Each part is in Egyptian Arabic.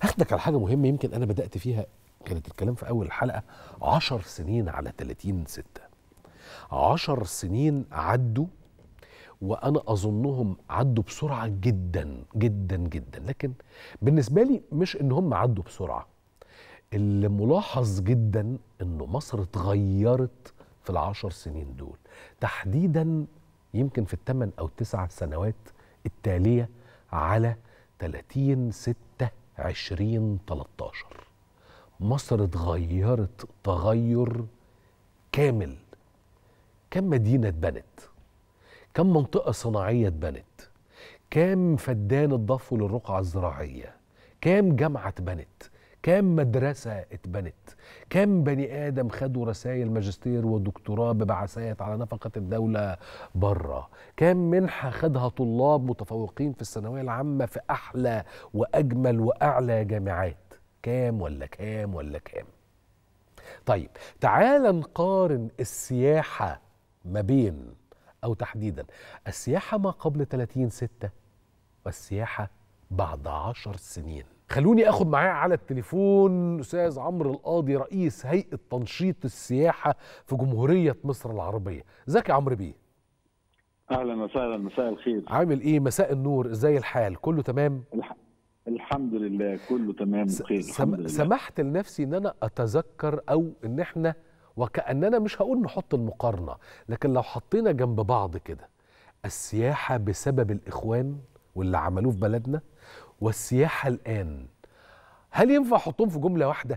هاخدك على حاجه مهمه يمكن انا بدات فيها كانت الكلام في اول الحلقه عشر سنين على 30 ستة عشر سنين عدوا وانا اظنهم عدوا بسرعه جدا جدا جدا لكن بالنسبه لي مش ان هم عدوا بسرعه اللي ملاحظ جدا انه مصر اتغيرت في العشر سنين دول تحديدا يمكن في الثمان او تسع سنوات التاليه على 30 6 20 13 مصر اتغيرت تغير كامل كم مدينه اتبنت كم منطقه صناعيه اتبنت كام فدان اتضافوا للرقعه الزراعيه كام جامعه اتبنت كام مدرسة اتبنت كام بني آدم خدوا رسائل ماجستير ودكتوراه ببعثات على نفقة الدولة بره كام منحة خدها طلاب متفوقين في الثانوية العامة في أحلى وأجمل وأعلى جامعات كام ولا كام ولا كام طيب تعال نقارن السياحة ما بين أو تحديدا السياحة ما قبل 30 ستة والسياحة بعد عشر سنين خلوني اخد معايا على التليفون استاذ عمرو القاضي رئيس هيئه تنشيط السياحه في جمهوريه مصر العربيه ازيك يا عمرو بيه اهلا وسهلا مساء الخير عامل ايه مساء النور ازاي الحال كله تمام الح... الحمد لله كله تمام بخير سم... الحمد لله سمحت لنفسي ان انا اتذكر او ان احنا وكاننا مش هقول نحط المقارنه لكن لو حطينا جنب بعض كده السياحه بسبب الاخوان واللي عملوه في بلدنا والسياحه الان هل ينفع احطهم في جمله واحده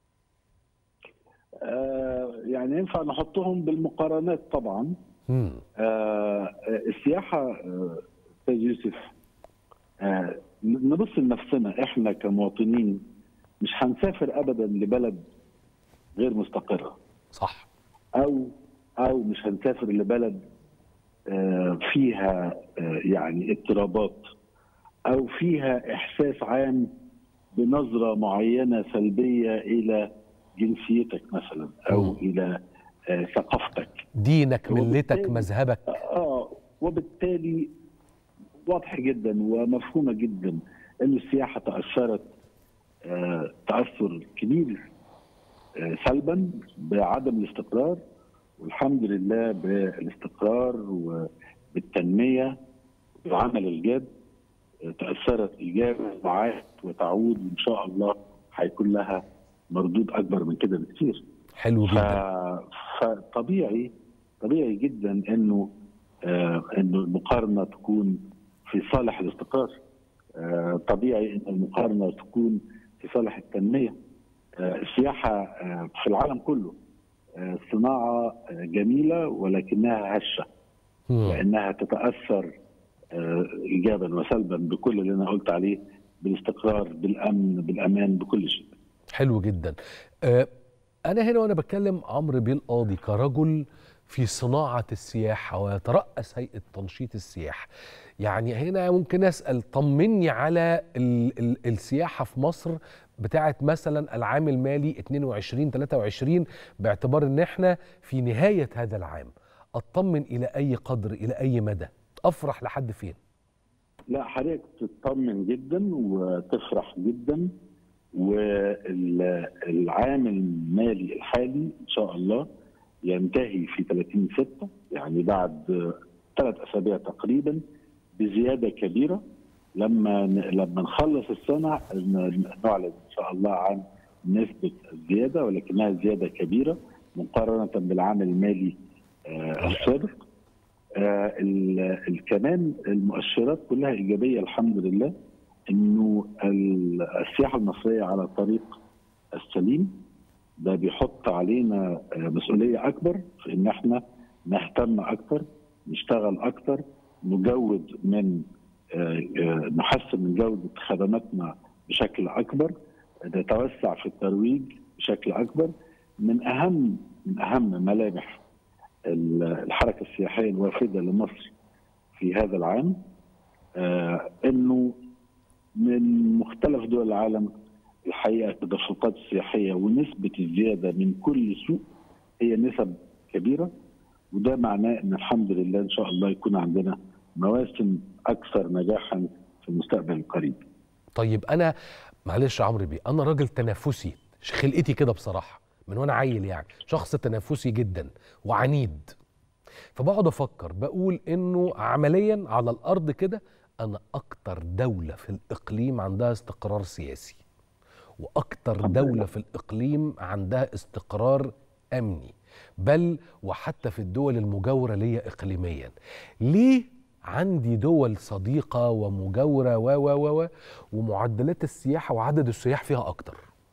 آه يعني ينفع نحطهم بالمقارنات طبعا مم. آه السياحه آه، استاذ يوسف آه نبص لنفسنا احنا كمواطنين مش هنسافر ابدا لبلد غير مستقره صح او او مش هنسافر لبلد آه، فيها آه، يعني اضطرابات او فيها احساس عام بنظره معينه سلبيه الى جنسيتك مثلا او مم. الى آه، ثقافتك دينك ملتك وبالتالي- مذهبك اه وبالتالي واضح جدا ومفهومه جدا ان السياحه تاثرت آه، تاثر كبير آه، سلبا بعدم الاستقرار والحمد لله بالاستقرار وبالتنميه والعمل الجاد آه، تاثرت ايجابا وعادت وتعود وان شاء الله هيكون لها مردود اكبر من كده بكثير. حلو ف... جدا فطبيعي طبيعي جدا انه آه انه المقارنه تكون في صالح الاستقرار آه طبيعي ان المقارنه تكون في صالح التنميه آه السياحه آه في العالم كله آه صناعه آه جميله ولكنها هشه مم. لانها تتاثر آه ايجابا وسلبا بكل اللي انا قلت عليه بالاستقرار بالامن بالامان بكل شيء حلو جدا آه، انا هنا وانا بتكلم عمرو بيه القاضي كرجل في صناعه السياحه ويترأس هيئه تنشيط السياحه يعني هنا ممكن اسال طمني على ال ال السياحه في مصر بتاعه مثلا العام المالي 22 23 باعتبار ان احنا في نهايه هذا العام اطمن الى اي قدر الى اي مدى افرح لحد فين لا حضرتك تطمن جدا وتفرح جدا والعام المالي الحالي ان شاء الله ينتهي في 30 6 يعني بعد ثلاث اسابيع تقريبا بزياده كبيره لما لما نخلص السنه نعلن ان شاء الله عن نسبه الزياده ولكنها زياده كبيره مقارنه بالعام المالي آه، السابق آه، ال- ال- كمان المؤشرات كلها ايجابيه الحمد لله انه ال- السياحه المصريه على الطريق السليم ده بيحط علينا آه، مسؤوليه اكبر في ان احنا نهتم اكتر نشتغل اكتر نجود من آه، آه، نحسن من جوده خدماتنا بشكل اكبر نتوسع في الترويج بشكل اكبر من اهم من اهم ملامح الحركه السياحيه الوافده لمصر في هذا العام آه انه من مختلف دول العالم الحقيقه التدفقات السياحيه ونسبه الزياده من كل سوق هي نسب كبيره وده معناه ان الحمد لله ان شاء الله يكون عندنا مواسم اكثر نجاحا في المستقبل القريب. طيب انا معلش يا عمرو بيه انا راجل تنافسي خلقتي كده بصراحه من وانا عيل يعني شخص تنافسي جدا وعنيد فبقعد افكر بقول انه عمليا على الارض كده انا اكتر دوله في الاقليم عندها استقرار سياسي واكتر دوله في الاقليم عندها استقرار امني بل وحتى في الدول المجاوره ليا اقليميا ليه عندي دول صديقه ومجاوره و و و ومعدلات السياحه وعدد السياح فيها اكتر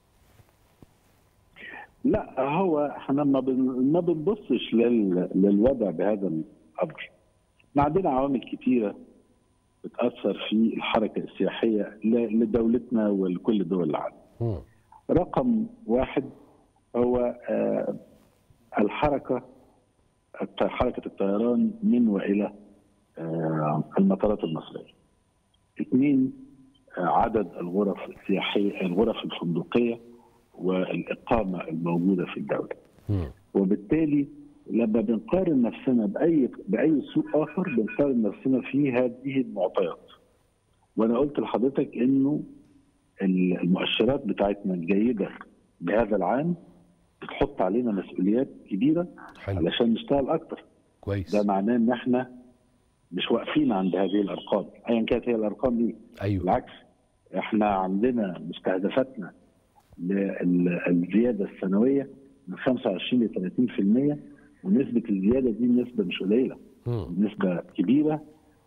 لا هو احنا ما بن- ما بنبصش لل- للوضع بهذا الامر. احنا عندنا عوامل كثيره بتاثر في الحركه السياحيه ل- لدولتنا ولكل دول العالم. مم. رقم واحد هو آه، الحركه الت- حركه الطيران من والى آه، المطارات المصريه. اثنين آه، عدد الغرف السياحيه الغرف الفندقيه والاقامه الموجوده في الدوله. مم. وبالتالي لما بنقارن نفسنا باي باي سوق اخر بنقارن نفسنا في هذه المعطيات. وانا قلت لحضرتك انه المؤشرات بتاعتنا الجيده بهذا العام بتحط علينا مسؤوليات كبيره حلو علشان نشتغل اكتر. كويس ده معناه ان احنا مش واقفين عند هذه الارقام، ايا كانت هي الارقام دي. ايوه بالعكس احنا عندنا مستهدفاتنا للزياده السنويه من 25 ل 30% ونسبه الزياده دي نسبه مش قليله مم. نسبه كبيره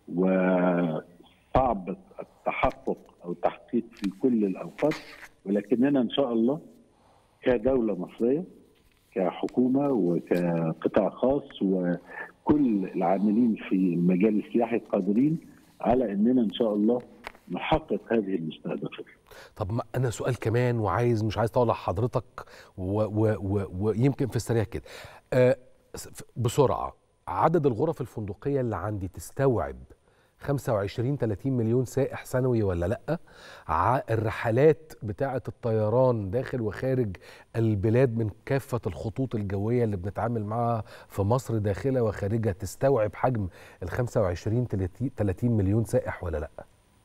وصعب التحقق او التحقيق في كل الاوقات ولكننا ان شاء الله كدوله مصريه كحكومه وكقطاع خاص وكل العاملين في المجال السياحي قادرين على اننا ان شاء الله نحقق هذه المستهدفات. طب ما انا سؤال كمان وعايز مش عايز اطول على حضرتك و- و- و- ويمكن في السريع كده آه، س- بسرعه عدد الغرف الفندقيه اللي عندي تستوعب 25 30 مليون سائح سنوي ولا لا ع- الرحلات بتاعه الطيران داخل وخارج البلاد من كافه الخطوط الجويه اللي بنتعامل معاها في مصر داخلها وخارجها تستوعب حجم ال 25 30 30 مليون سائح ولا لا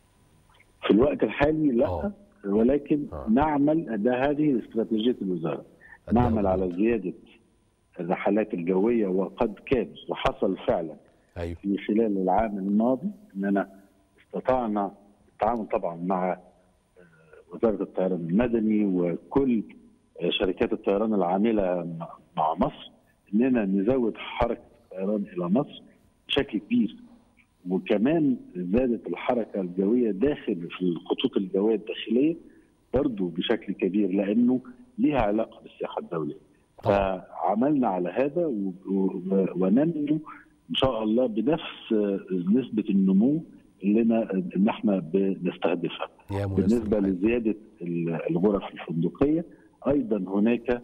في الوقت الحالي لا آه. ولكن آه. نعمل ده هذه استراتيجيه الوزاره نعمل على زياده الرحلات الجويه وقد كان وحصل فعلا ايوه في خلال العام الماضي اننا استطعنا التعاون طبعا مع آه، وزاره الطيران المدني وكل آه، شركات الطيران العامله مع- مع مصر اننا نزود حركه الطيران الى مصر بشكل كبير وكمان زادت الحركه الجويه داخل في الخطوط الجويه الداخليه برضه بشكل كبير لانه ليها علاقه بالسياحه الدوليه. طبعا. فعملنا على هذا و- و- وننمو ان شاء الله بنفس نسبه النمو اللي نا- اللي احنا بنستهدفها. يا ميسر بالنسبه الحال. لزياده ال- الغرف الفندقيه ايضا هناك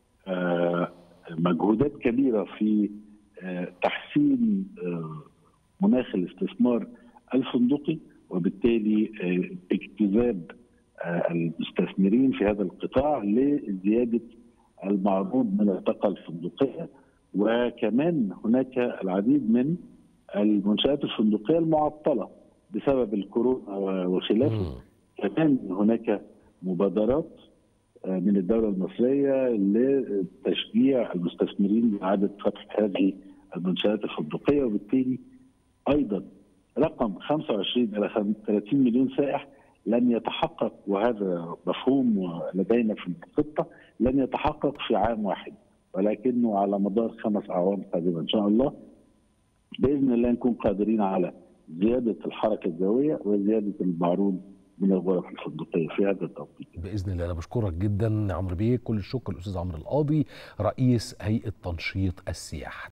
آه، مجهودات كبيره في آه، تحسين آه، مناخ الاستثمار الفندقي وبالتالي آه، اجتذاب آه، المستثمرين في هذا القطاع لزياده المعروض من الطاقه الفندقيه وكمان هناك العديد من المنشات الفندقيه المعطله بسبب الكورونا وخلافه مم. كمان هناك مبادرات آه، من الدولة المصرية لتشجيع المستثمرين لإعادة فتح هذه المنشآت الفندقية وبالتالي أيضا رقم 25 إلى 30 مليون سائح لن يتحقق وهذا مفهوم لدينا في الخطة لن يتحقق في عام واحد ولكنه على مدار خمس أعوام قادمة إن شاء الله بإذن الله نكون قادرين على زيادة الحركة الجوية وزيادة المعروض من الغرف الفندقية في هذا التوقيت باذن الله انا بشكرك جدا عمرو بيه كل الشكر الاستاذ عمرو القاضي رئيس هيئه تنشيط السياحه